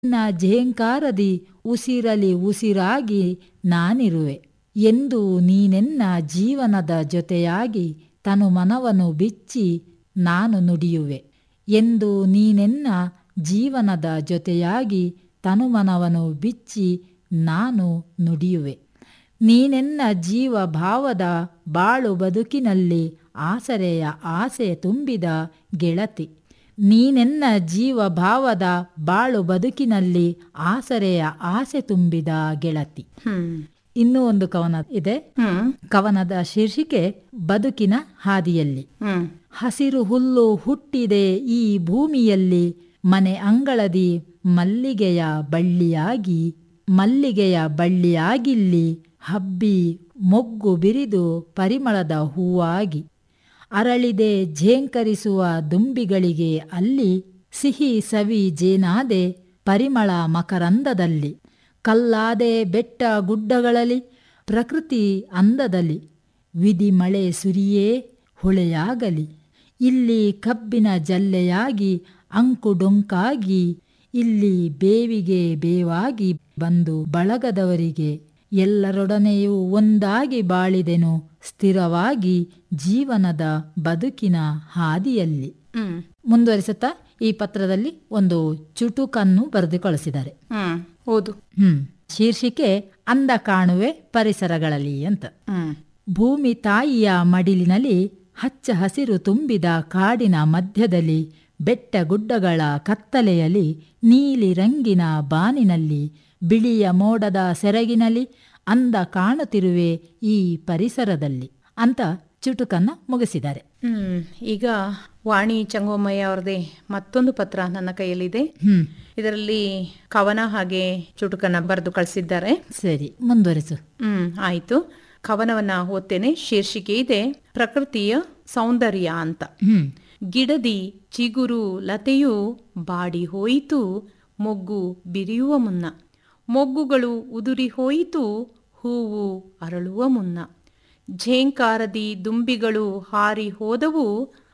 ನಿನ್ನ ಝೇಂಕಾರದಿ ಉಸಿರಲಿ ಉಸಿರಾಗಿ ನಾನಿರುವೆ ಎಂದು ನೀನೆನ್ನ ಜೀವನದ ಜೊತೆಯಾಗಿ ತನು ಮನವನ್ನು ಬಿಚ್ಚಿ ನಾನು ನುಡಿಯುವೆ ಎಂದು ನೀನೆನ್ನ ಜೀವನದ ಜೊತೆಯಾಗಿ ತನುಮನವನ್ನು ಬಿಚ್ಚಿ ನಾನು ನುಡಿಯುವೆ ನೀನೆನ್ನ ಜೀವ ಭಾವದ ಬಾಳು ಬದುಕಿನಲ್ಲಿ ಆಸರೆಯ ಆಸೆ ತುಂಬಿದ ಗೆಳತಿ ನೀನೆನ್ನ ಜೀವ ಭಾವದ ಬಾಳು ಬದುಕಿನಲ್ಲಿ ಆಸರೆಯ ಆಸೆ ತುಂಬಿದ ಗೆಳತಿ ಹ್ಮ್ ಇನ್ನೂ ಒಂದು ಕವನ ಇದೆ ಹ್ಮ್ ಕವನದ ಶೀರ್ಷಿಕೆ ಬದುಕಿನ ಹಾದಿಯಲ್ಲಿ ಹ್ಮ್ ಹಸಿರು ಹುಲ್ಲು ಹುಟ್ಟಿದೆ ಈ ಭೂಮಿಯಲ್ಲಿ ಮನೆ ಅಂಗಳದಿ ಮಲ್ಲಿಗೆಯ ಬಳ್ಳಿಯಾಗಿ ಮಲ್ಲಿಗೆಯ ಬಳ್ಳಿಯಾಗಿಲ್ಲಿ ಹಬ್ಬಿ ಮೊಗ್ಗು ಬಿರಿದು ಪರಿಮಳದ ಹೂವಾಗಿ ಅರಳಿದೆ ಝೇಂಕರಿಸುವ ದುಂಬಿಗಳಿಗೆ ಅಲ್ಲಿ ಸಿಹಿ ಸವಿ ಜೇನಾದೆ ಪರಿಮಳ ಮಕರಂದದಲ್ಲಿ ಕಲ್ಲಾದೆ ಬೆಟ್ಟ ಗುಡ್ಡಗಳಲ್ಲಿ ಪ್ರಕೃತಿ ಅಂದದಲ್ಲಿ ವಿಧಿ ಮಳೆ ಸುರಿಯೇ ಹೊಳೆಯಾಗಲಿ ಇಲ್ಲಿ ಕಬ್ಬಿನ ಜಲ್ಲೆಯಾಗಿ ಅಂಕುಡೊಂಕಾಗಿ ಇಲ್ಲಿ ಬೇವಿಗೆ ಬೇವಾಗಿ ಬಂದು ಬಳಗದವರಿಗೆ ಎಲ್ಲರೊಡನೆಯೂ ಒಂದಾಗಿ ಬಾಳಿದೆನು ಸ್ಥಿರವಾಗಿ ಜೀವನದ ಬದುಕಿನ ಹಾದಿಯಲ್ಲಿ ಹ್ಮ್ ಮುಂದುವರಿಸುತ್ತಾ ಈ ಪತ್ರದಲ್ಲಿ ಒಂದು ಚುಟುಕನ್ನು ಬರೆದು ಕಳಿಸಿದ್ದಾರೆ ಹ್ಮ್ ಓದು ಹ್ಮ್ ಶೀರ್ಷಿಕೆ ಅಂದ ಕಾಣುವೆ ಪರಿಸರಗಳಲ್ಲಿ ಅಂತ ಹ್ಮ್ ಭೂಮಿ ತಾಯಿಯ ಮಡಿಲಿನಲ್ಲಿ ಹಚ್ಚ ಹಸಿರು ತುಂಬಿದ ಕಾಡಿನ ಮಧ್ಯದಲ್ಲಿ ಬೆಟ್ಟ ಗುಡ್ಡಗಳ ಕತ್ತಲೆಯಲ್ಲಿ ನೀಲಿ ರಂಗಿನ ಬಾನಿನಲ್ಲಿ ಬಿಳಿಯ ಮೋಡದ ಸೆರಗಿನಲ್ಲಿ ಅಂದ ಕಾಣುತ್ತಿರುವೆ ಈ ಪರಿಸರದಲ್ಲಿ ಅಂತ ಚುಟುಕನ್ನ ಮುಗಿಸಿದ್ದಾರೆ ಹ್ಮ್ ಈಗ ವಾಣಿ ಚಂಗೋಮಯ್ಯ ಅವರದೇ ಮತ್ತೊಂದು ಪತ್ರ ನನ್ನ ಕೈಯಲ್ಲಿದೆ ಹ್ಮ್ ಇದರಲ್ಲಿ ಕವನ ಹಾಗೆ ಚುಟುಕನ್ನ ಬರೆದು ಕಳಿಸಿದ್ದಾರೆ ಸರಿ ಮುಂದುವರಿಸು ಹ್ಮ್ ಆಯ್ತು ಕವನವನ್ನ ಓದ್ತೇನೆ ಶೀರ್ಷಿಕೆ ಇದೆ ಪ್ರಕೃತಿಯ ಸೌಂದರ್ಯ ಅಂತ ಹ್ಮ್ ಗಿಡದಿ ಚಿಗುರು ಲತೆಯು ಬಾಡಿ ಹೋಯಿತು ಮೊಗ್ಗು ಬಿರಿಯುವ ಮುನ್ನ ಮೊಗ್ಗುಗಳು ಉದುರಿ ಹೋಯಿತು ಹೂವು ಅರಳುವ ಮುನ್ನ ಝೇಂಕಾರದಿ ದುಂಬಿಗಳು ಹಾರಿ ಹೋದವು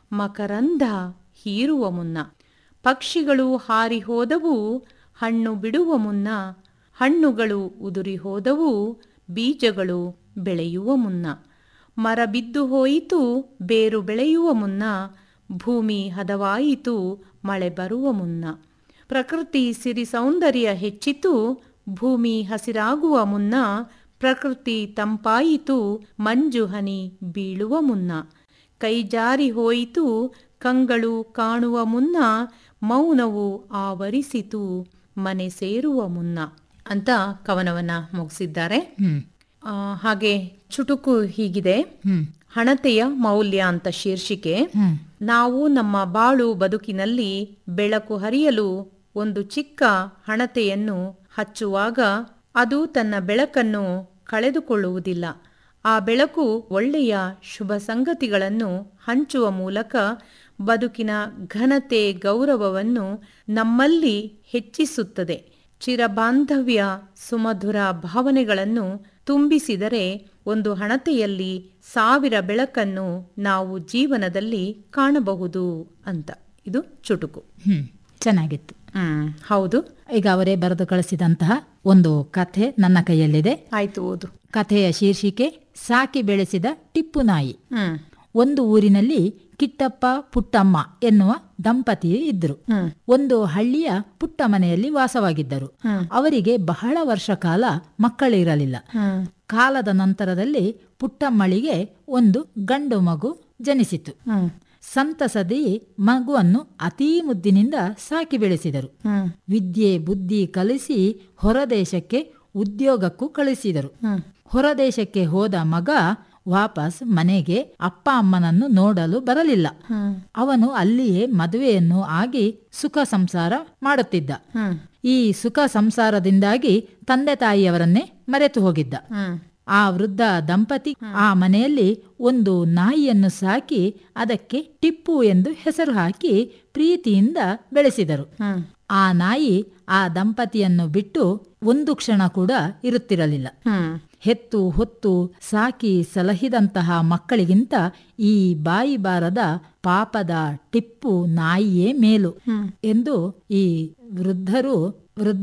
ಮಕರಂದ ಹೀರುವ ಮುನ್ನ ಪಕ್ಷಿಗಳು ಹಾರಿ ಹೋದವು ಹಣ್ಣು ಬಿಡುವ ಮುನ್ನ ಹಣ್ಣುಗಳು ಉದುರಿ ಹೋದವು ಬೀಜಗಳು ಬೆಳೆಯುವ ಮುನ್ನ ಮರ ಬಿದ್ದು ಹೋಯಿತು ಬೇರು ಬೆಳೆಯುವ ಮುನ್ನ ಭೂಮಿ ಹದವಾಯಿತು ಮಳೆ ಬರುವ ಮುನ್ನ ಪ್ರಕೃತಿ ಸಿರಿ ಸೌಂದರ್ಯ ಹೆಚ್ಚಿತು ಭೂಮಿ ಹಸಿರಾಗುವ ಮುನ್ನ ಪ್ರಕೃತಿ ತಂಪಾಯಿತು ಮಂಜು ಹನಿ ಬೀಳುವ ಮುನ್ನ ಕೈಜಾರಿ ಹೋಯಿತು ಕಂಗಳು ಕಾಣುವ ಮುನ್ನ ಮೌನವು ಆವರಿಸಿತು ಮನೆ ಸೇರುವ ಮುನ್ನ ಅಂತ ಕವನವನ್ನ ಮುಗಿಸಿದ್ದಾರೆ ಹ್ಮ್ ಆ, ಹಾಗೆ ಚುಟುಕು ಹೀಗಿದೆ ಹ್ಮ್ ಹಣತೆಯ ಮೌಲ್ಯ ಅಂತ ಶೀರ್ಷಿಕೆ ಹ್ಮ್ ನಾವು ನಮ್ಮ ಬಾಳು ಬದುಕಿನಲ್ಲಿ ಬೆಳಕು ಹರಿಯಲು ಒಂದು ಚಿಕ್ಕ ಹಣತೆಯನ್ನು ಹಚ್ಚುವಾಗ ಅದು ತನ್ನ ಬೆಳಕನ್ನು ಕಳೆದುಕೊಳ್ಳುವುದಿಲ್ಲ ಆ ಬೆಳಕು ಒಳ್ಳೆಯ ಶುಭ ಸಂಗತಿಗಳನ್ನು ಹಂಚುವ ಮೂಲಕ ಬದುಕಿನ ಘನತೆ ಗೌರವವನ್ನು ನಮ್ಮಲ್ಲಿ ಹೆಚ್ಚಿಸುತ್ತದೆ ಚಿರಬಾಂಧವ್ಯ ಸುಮಧುರ ಭಾವನೆಗಳನ್ನು ತುಂಬಿಸಿದರೆ ಒಂದು ಹಣತೆಯಲ್ಲಿ ಸಾವಿರ ಬೆಳಕನ್ನು ನಾವು ಜೀವನದಲ್ಲಿ ಕಾಣಬಹುದು ಅಂತ ಇದು ಚುಟುಕು ಹ್ಮ್ ಚೆನ್ನಾಗಿತ್ತು ಹ್ಮ್ ಹೌದು ಈಗ ಅವರೇ ಬರೆದು ಕಳಿಸಿದಂತಹ ಒಂದು ಕಥೆ ನನ್ನ ಕೈಯಲ್ಲಿದೆ ಆಯ್ತು ಓದು ಕಥೆಯ ಶೀರ್ಷಿಕೆ ಸಾಕಿ ಬೆಳೆಸಿದ ಟಿಪ್ಪು ನಾಯಿ ಹ್ಮ್ ಒಂದು ಊರಿನಲ್ಲಿ ಕಿಟ್ಟಪ್ಪ ಪುಟ್ಟಮ್ಮ ಎನ್ನುವ ದಂಪತಿ ಇದ್ದರು ಹ್ಮ್ ಒಂದು ಹಳ್ಳಿಯ ಪುಟ್ಟ ಮನೆಯಲ್ಲಿ ವಾಸವಾಗಿದ್ದರು ಹ್ಮ್. ಅವರಿಗೆ ಬಹಳ ವರ್ಷ ಕಾಲ ಮಕ್ಕಳಿರಲಿಲ್ಲ ಹ್ಮ್ ಕಾಲದ ನಂತರದಲ್ಲಿ ಪುಟ್ಟಮ್ಮಳಿಗೆ ಒಂದು ಗಂಡು ಮಗು ಜನಿಸಿತು ಹ್ಮ್ ಸಂತಸದಿ ಮಗುವನ್ನು ಅತೀ ಮುದ್ದಿನಿಂದ ಸಾಕಿ ಬೆಳೆಸಿದರು ಹ್ಮ್ ವಿದ್ಯೆ ಬುದ್ಧಿ ಕಲಿಸಿ ಹೊರದೇಶಕ್ಕೆ ಉದ್ಯೋಗಕ್ಕೂ ಕಳಿಸಿದರು ಹ್ಮ್ ಹೊರದೇಶಕ್ಕೆ ಹೋದ ಮಗ ವಾಪಸ್ ಮನೆಗೆ ಅಪ್ಪ ಅಮ್ಮನನ್ನು ನೋಡಲು ಬರಲಿಲ್ಲ ಹ್ಮ್ ಅವನು ಅಲ್ಲಿಯೇ ಮದುವೆಯನ್ನು ಆಗಿ ಸುಖ ಸಂಸಾರ ಮಾಡುತ್ತಿದ್ದ ಹ್ಮ್ ಈ ಸುಖ ಸಂಸಾರದಿಂದಾಗಿ ತಂದೆ ತಾಯಿಯವರನ್ನೇ ಮರೆತು ಹೋಗಿದ್ದ ಹ್ಮ್ ಆ ವೃದ್ಧ ದಂಪತಿ ಆ ಮನೆಯಲ್ಲಿ ಒಂದು ನಾಯಿಯನ್ನು ಸಾಕಿ ಅದಕ್ಕೆ ಟಿಪ್ಪು ಎಂದು ಹೆಸರು ಹಾಕಿ ಪ್ರೀತಿಯಿಂದ ಬೆಳೆಸಿದರು ಹ್ಮ್ ಆ ನಾಯಿ ಆ ದಂಪತಿಯನ್ನು ಬಿಟ್ಟು ಒಂದು ಕ್ಷಣ ಕೂಡ ಇರುತ್ತಿರಲಿಲ್ಲ ಹ್ಮ್ ಹೆತ್ತು ಹೊತ್ತು ಸಾಕಿ ಸಲಹಿದಂತಹ ಮಕ್ಕಳಿಗಿಂತ ಈ ಬಾಯಿ ಬಾರದ ಪಾಪದ ಟಿಪ್ಪು ನಾಯಿಯೇ ಮೇಲು ಎಂದು ಈ ವೃದ್ಧರು ವೃದ್ಧ